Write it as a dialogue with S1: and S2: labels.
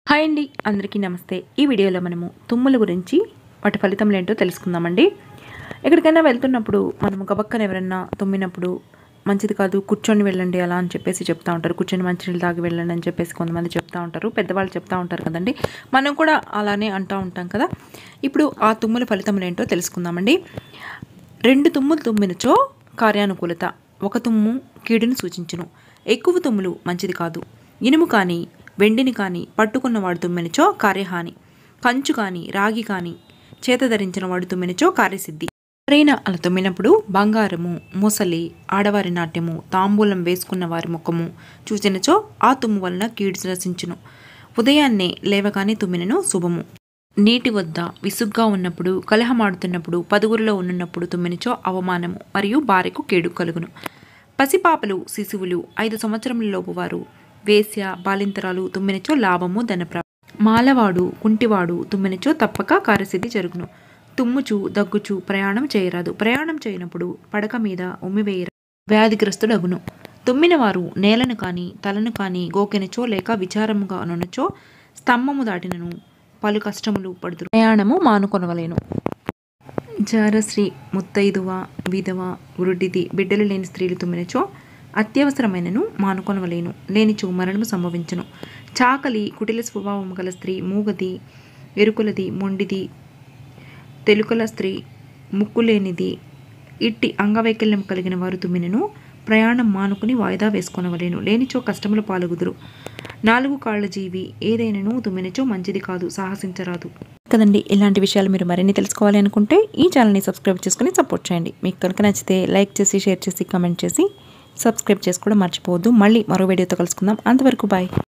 S1: hi అండి అందరికీ నమస్తే ఈ వీడియోలో మనము తుమ్ముల గురించి వాటి ఫలితములు ఏంటో తెలుసుకుందామండి ఎక్కడికైనా వెళ్తున్నప్పుడు మనము గబక్కన ఎవరన్నా తుమ్మినప్పుడు మంచిది కాదు కూర్చొని వెళ్ళండి అలా అని చెప్పేసి చెప్తా ఉంటారు కూర్చొని మంచినీళ్ళు తాగి వెళ్ళండి అని చెప్పేసి కొంతమంది చెప్తా ఉంటారు పెద్దవాళ్ళు చెప్తా ఉంటారు కదండి మనం కూడా అలానే అంటూ ఉంటాం కదా ఇప్పుడు ఆ తుమ్ముల ఫలితములు ఏంటో తెలుసుకుందామండి రెండు తుమ్ములు తుమ్మినచో కార్యానుకూలత ఒక తుమ్ము కీడును సూచించును ఎక్కువ తుమ్ములు మంచిది కాదు ఇనుము కానీ వెండిని కానీ పట్టుకున్న వాడు తుమ్మినచో కార్యహాని కంచు కానీ రాగి కానీ చేత ధరించిన వాడు తుమ్మినచో కార్యసిద్ధి ఎవరైనా అలా తుమ్మినప్పుడు బంగారము ముసలి ఆడవారి నాట్యము తాంబూలం వేసుకున్న వారి ముఖము చూసినచో ఆ తుమ్ము వలన కీడు రసించును ఉదయాన్నే లేవగానే తుమ్మినను శుభము నీటి వద్ద విసుగ్గా ఉన్నప్పుడు కలహమాడుతున్నప్పుడు పదుగురిలో ఉన్నప్పుడు తుమ్మినచో అవమానము మరియు భార్యకు కేడు కలుగును పసిపాపలు శిశువులు ఐదు సంవత్సరములలోపు వారు వేశ్య బాలింతరాలు తుమ్మినచో లాభము ధనప్రా మాలవాడు కుంటివాడు తుమ్మినచో తప్పక కార్యసిద్ధి జరుగును తుమ్ముచు దగ్గుచు ప్రయాణం చేయరాదు ప్రయాణం చేయనప్పుడు పడక మీద ఉమ్మివేయరా వ్యాధిగ్రస్తుడగును తుమ్మిన వారు నేలను కాని తలను కాని గోకెనచో లేక విచారముగా నునచో స్తంభము దాటినను పలు కష్టములు పడుతురు ప్రయాణము మానుకొనవలేను జారశ్రీ ముత్తైదువ విధవ వృడ్డిది బిడ్డలు లేని స్త్రీలు తుమ్మినచో అత్యవసరమైనను మానుకొనవలేను లేనిచో మరణము సంభవించును చాకలి కుటిల స్వభావము గల స్త్రీ మూగది ఎరుకులది మొండిది తెలుకల స్త్రీ ముక్కులేనిది ఇట్టి అంగవైకల్యం కలిగిన వారు తుమ్మినను ప్రయాణం మానుకుని వాయిదా వేసుకొనవలేను లేనిచో కష్టముల పాల్గొదురు నాలుగు కాళ్ళ జీవి ఏదైనాను తుమ్మినచో మంచిది కాదు సాహసించరాదు కదండి ఇలాంటి విషయాలు మీరు మరిన్ని తెలుసుకోవాలి అనుకుంటే ఈ ఛానల్ని సబ్స్క్రైబ్ చేసుకుని సపోర్ట్ చేయండి మీకు కనుక నచ్చితే లైక్ చేసి షేర్ చేసి కమెంట్ చేసి సబ్స్క్రైబ్ చేసుకోవడం మర్చిపోవద్దు మళ్ళీ మరో వీడియోతో కలుసుకుందాం అంతవరకు బాయ్